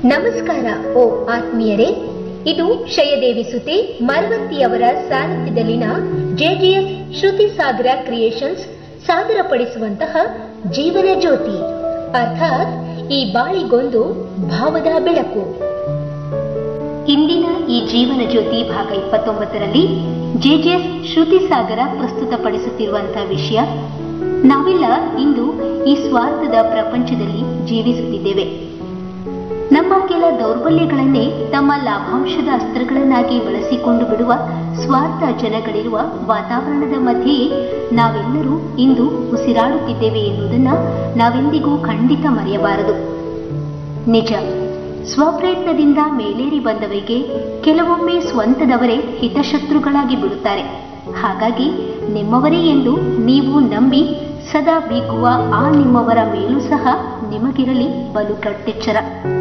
ನಮಸ್ಕಾರ ಓ ಆತ್ಮೀಯರೇ ಇದು ಶಯದೇವಿ ಸುತೆ ಮರವಂತಿಯವರ ಸಾರಥ್ಯದಲ್ಲಿನ ಜೆಜಿಎಸ್ ಶ್ರುತಿ ಸಾಗರ ಕ್ರಿಯೇಷನ್ಸ್ ಸಾದರಪಡಿಸುವಂತಹ ಜೀವನ ಜ್ಯೋತಿ ಅರ್ಥಾತ್ ಈ ಬಾಳಿಗೊಂದು ಭಾವದ ಬೆಳಕು ಇಂದಿನ ಈ ಜೀವನ ಜ್ಯೋತಿ ಭಾಗ ಇಪ್ಪತ್ತೊಂಬತ್ತರಲ್ಲಿ ಜೆಜೆಎಸ್ ಶ್ರುತಿ ಸಾಗರ ಪ್ರಸ್ತುತಪಡಿಸುತ್ತಿರುವಂತಹ ವಿಷಯ ನಾವೆಲ್ಲ ಇಂದು ಈ ಸ್ವಾರ್ಥದ ಪ್ರಪಂಚದಲ್ಲಿ ಜೀವಿಸುತ್ತಿದ್ದೇವೆ ನಮ್ಮ ಕೆಲ ದೌರ್ಬಲ್ಯಗಳನ್ನೇ ತಮ್ಮ ಲಾಭಾಂಶದ ಅಸ್ತ್ರಗಳನ್ನಾಗಿ ಬಳಸಿಕೊಂಡು ಬಿಡುವ ಸ್ವಾರ್ಥ ಜನಗಳಿರುವ ವಾತಾವರಣದ ಮಧ್ಯೆಯೇ ನಾವೆಲ್ಲರೂ ಇಂದು ಉಸಿರಾಡುತ್ತಿದ್ದೇವೆ ಎನ್ನುವುದನ್ನ ನಾವೆಂದಿಗೂ ಖಂಡಿತ ಮರೆಯಬಾರದು ನಿಜ ಸ್ವಪ್ರಯತ್ನದಿಂದ ಮೇಲೇರಿ ಬಂದವರಿಗೆ ಕೆಲವೊಮ್ಮೆ ಸ್ವಂತದವರೇ ಹಿತಶತ್ರುಗಳಾಗಿ ಬಿಡುತ್ತಾರೆ ಹಾಗಾಗಿ ನಿಮ್ಮವರೇ ಎಂದು ನೀವು ನಂಬಿ ಸದಾ ಬೀಗುವ ಆ ನಿಮ್ಮವರ ಮೇಲೂ ಸಹ ನಿಮಗಿರಲಿ ಬಲು ಕಟ್ಟೆಚ್ಚರ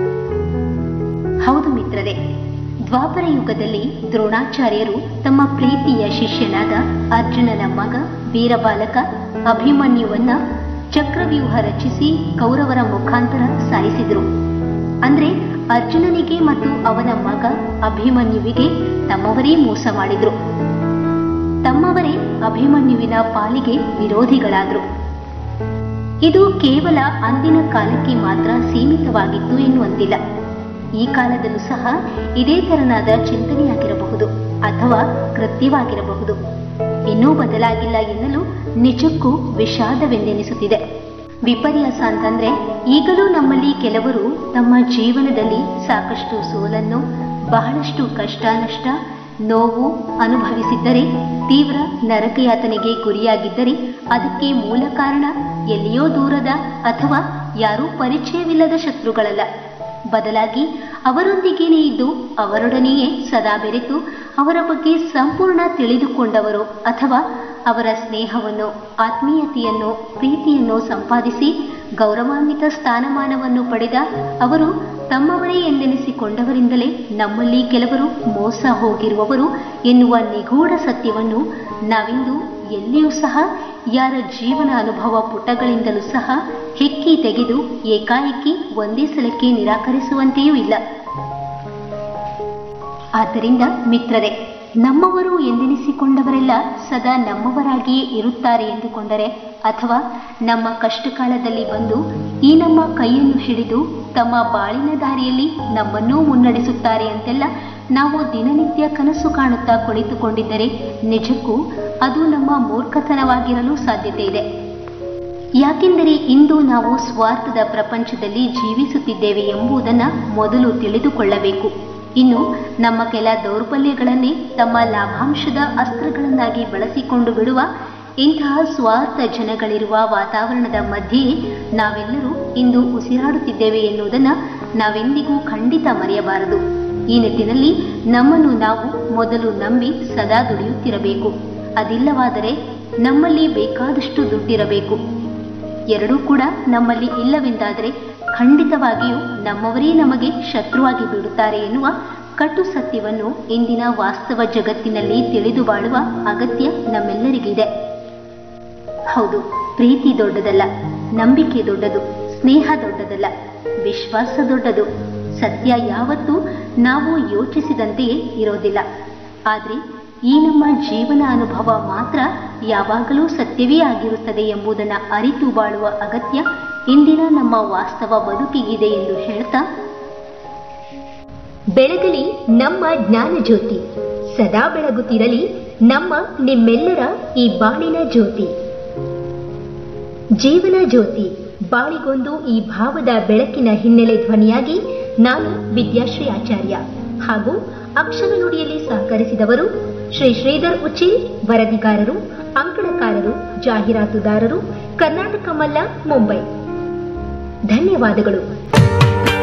ಹೌದು ಮಿತ್ರರೇ ದ್ವಾಪರ ಯುಗದಲ್ಲಿ ದ್ರೋಣಾಚಾರ್ಯರು ತಮ್ಮ ಪ್ರೀತಿಯ ಶಿಷ್ಯನಾದ ಅರ್ಜುನನ ಮಗ ವೀರಬಾಲಕ ಅಭಿಮನ್ಯುವನ್ನ ಚಕ್ರವ್ಯೂಹ ರಚಿಸಿ ಕೌರವರ ಮುಖಾಂತರ ಸಾಯಿಸಿದರು ಅಂದ್ರೆ ಅರ್ಜುನನಿಗೆ ಮತ್ತು ಅವನ ಮಗ ಅಭಿಮನ್ಯುವಿಗೆ ತಮ್ಮವರೇ ಮೋಸ ಮಾಡಿದ್ರು ತಮ್ಮವರೇ ಅಭಿಮನ್ಯುವಿನ ಪಾಲಿಗೆ ವಿರೋಧಿಗಳಾದ್ರು ಇದು ಕೇವಲ ಅಂದಿನ ಕಾಲಕ್ಕೆ ಮಾತ್ರ ಸೀಮಿತವಾಗಿತ್ತು ಎನ್ನುವಂತಿಲ್ಲ ಈ ಕಾಲದಲ್ಲೂ ಸಹ ಇದೇ ತೆರನಾದ ಚಿಂತನೆಯಾಗಿರಬಹುದು ಅಥವಾ ಕೃತ್ಯವಾಗಿರಬಹುದು ಇನ್ನೂ ಬದಲಾಗಿಲ್ಲ ಎನ್ನಲು ನಿಜಕ್ಕೂ ವಿಷಾದವೆಂದೆನಿಸುತ್ತಿದೆ ವಿಪರ್ಯಾಸ ಅಂತಂದ್ರೆ ಈಗಲೂ ನಮ್ಮಲ್ಲಿ ಕೆಲವರು ತಮ್ಮ ಜೀವನದಲ್ಲಿ ಸಾಕಷ್ಟು ಸೋಲನ್ನು ಬಹಳಷ್ಟು ಕಷ್ಟ ನಷ್ಟ ನೋವು ಅನುಭವಿಸಿದ್ದರೆ ತೀವ್ರ ನರಕಯಾತನೆಗೆ ಗುರಿಯಾಗಿದ್ದರೆ ಅದಕ್ಕೆ ಮೂಲ ಕಾರಣ ಎಲ್ಲಿಯೋ ದೂರದ ಅಥವಾ ಯಾರೂ ಪರಿಚಯವಿಲ್ಲದ ಶತ್ರುಗಳಲ್ಲ ಬದಲಾಗಿ ಅವರೊಂದಿಗೇನೇ ಇದ್ದು ಅವರೊಡನೆಯೇ ಸದಾ ಬೆರೆತು ಅವರ ಬಗ್ಗೆ ಸಂಪೂರ್ಣ ತಿಳಿದುಕೊಂಡವರು ಅಥವಾ ಅವರ ಸ್ನೇಹವನ್ನು ಆತ್ಮೀಯತೆಯನ್ನು ಪ್ರೀತಿಯನ್ನು ಸಂಪಾದಿಸಿ ಗೌರವಾನ್ವಿತ ಸ್ಥಾನಮಾನವನ್ನು ಪಡೆದ ಅವರು ತಮ್ಮವರೇ ಎಂದೆನಿಸಿಕೊಂಡವರಿಂದಲೇ ನಮ್ಮಲ್ಲಿ ಕೆಲವರು ಮೋಸ ಹೋಗಿರುವವರು ಎನ್ನುವ ನಿಗೂಢ ಸತ್ಯವನ್ನು ನಾವಿಂದು ಎಲ್ಲಿಯೂ ಸಹ ಯಾರ ಜೀವನ ಅನುಭವ ಪುಟಗಳಿಂದಲೂ ಸಹ ಹೆಕ್ಕಿ ತೆಗೆದು ಏಕಾಏಕಿ ಒಂದೇ ಸಲಕ್ಕೆ ನಿರಾಕರಿಸುವಂತೆಯೂ ಇಲ್ಲ ಆದ್ದರಿಂದ ಮಿತ್ರರೇ ನಮ್ಮವರು ಎಂದೆನಿಸಿಕೊಂಡವರೆಲ್ಲ ಸದಾ ನಮ್ಮವರಾಗಿಯೇ ಇರುತ್ತಾರೆ ಎಂದುಕೊಂಡರೆ ಅಥವಾ ನಮ್ಮ ಕಷ್ಟಕಾಲದಲ್ಲಿ ಬಂದು ಈ ನಮ್ಮ ಕೈಯನ್ನು ಹಿಡಿದು ತಮ್ಮ ಬಾಳಿನ ದಾರಿಯಲ್ಲಿ ನಮ್ಮನ್ನೂ ಮುನ್ನಡೆಸುತ್ತಾರೆ ಅಂತೆಲ್ಲ ನಾವು ದಿನನಿತ್ಯ ಕನಸು ಕಾಣುತ್ತಾ ಕುಳಿತುಕೊಂಡಿದ್ದರೆ ನಿಜಕ್ಕೂ ಅದು ನಮ್ಮ ಮೂರ್ಖತನವಾಗಿರಲು ಸಾಧ್ಯತೆ ಇದೆ ಯಾಕೆಂದರೆ ಇಂದು ನಾವು ಸ್ವಾರ್ಥದ ಪ್ರಪಂಚದಲ್ಲಿ ಜೀವಿಸುತ್ತಿದ್ದೇವೆ ಎಂಬುದನ್ನು ಮೊದಲು ತಿಳಿದುಕೊಳ್ಳಬೇಕು ಇನ್ನು ನಮ್ಮ ಕೆಲ ದೌರ್ಬಲ್ಯಗಳನ್ನೇ ತಮ್ಮ ಲಾಭಾಂಶದ ಅಸ್ತ್ರಗಳನ್ನಾಗಿ ಬಳಸಿಕೊಂಡು ಬಿಡುವ ಇಂತಹ ಸ್ವಾರ್ಥ ಜನಗಳಿರುವ ವಾತಾವರಣದ ಮಧ್ಯೆಯೇ ನಾವೆಲ್ಲರೂ ಇಂದು ಉಸಿರಾಡುತ್ತಿದ್ದೇವೆ ಎನ್ನುವುದನ್ನು ನಾವೆಂದಿಗೂ ಖಂಡಿತ ಮರೆಯಬಾರದು ಈ ನಿಟ್ಟಿನಲ್ಲಿ ನಮ್ಮನ್ನು ನಾವು ಮೊದಲು ನಂಬಿ ಸದಾ ದುಡಿಯುತ್ತಿರಬೇಕು ಅದಿಲ್ಲವಾದರೆ ನಮ್ಮಲ್ಲಿ ಬೇಕಾದಷ್ಟು ದುಡ್ಡಿರಬೇಕು ಎರಡೂ ಕೂಡ ನಮ್ಮಲ್ಲಿ ಇಲ್ಲವೆಂದಾದರೆ ಖಂಡಿತವಾಗಿಯೂ ನಮ್ಮವರೇ ನಮಗೆ ಶತ್ರುವಾಗಿ ಬಿಡುತ್ತಾರೆ ಎನ್ನುವ ಕಟು ಸತ್ಯವನ್ನು ಇಂದಿನ ವಾಸ್ತವ ಜಗತ್ತಿನಲ್ಲಿ ತಿಳಿದು ಬಾಳುವ ಅಗತ್ಯ ನಮ್ಮೆಲ್ಲರಿಗಿದೆ ಹೌದು ಪ್ರೀತಿ ದೊಡ್ಡದಲ್ಲ ನಂಬಿಕೆ ದೊಡ್ಡದು ಸ್ನೇಹ ದೊಡ್ಡದಲ್ಲ ವಿಶ್ವಾಸ ದೊಡ್ಡದು ಸತ್ಯ ಯಾವತ್ತೂ ನಾವು ಯೋಚಿಸಿದಂತೆಯೇ ಇರೋದಿಲ್ಲ ಆದರೆ ಈ ನಮ್ಮ ಜೀವನ ಅನುಭವ ಮಾತ್ರ ಯಾವಾಗಲೂ ಸತ್ಯವೇ ಆಗಿರುತ್ತದೆ ಎಂಬುದನ್ನು ಅರಿತು ಬಾಳುವ ಅಗತ್ಯ ಇಂದಿನ ನಮ್ಮ ವಾಸ್ತವ ಬದುಕಿಗಿದೆ ಎಂದು ಹೇಳ್ತಾ ಬೆಳಗಲಿ ನಮ್ಮ ಜ್ಞಾನ ಜ್ಯೋತಿ ಸದಾ ಬೆಳಗುತ್ತಿರಲಿ ನಮ್ಮ ನಿಮ್ಮೆಲ್ಲರ ಈ ಬಾಳಿನ ಜ್ಯೋತಿ ಜೀವನ ಜ್ಯೋತಿ ಬಾಳಿಗೊಂದು ಈ ಭಾವದ ಬೆಳಕಿನ ಹಿನ್ನೆಲೆ ಧ್ವನಿಯಾಗಿ ನಾನು ವಿದ್ಯಾಶ್ರೀ ಆಚಾರ್ಯ ಹಾಗೂ ಅಕ್ಷರ ನುಡಿಯಲ್ಲಿ ಸಹಕರಿಸಿದವರು ಶ್ರೀ ಶ್ರೀಧರ್ ಉಚಿಲ್ ವರದಿಗಾರರು ಅಂಕಣಕಾರರು ಜಾಹೀರಾತುದಾರರು ಕರ್ನಾಟಕ ಮಲ್ಲ ಮುಂಬೈ ಧನ್ಯವಾದಗಳು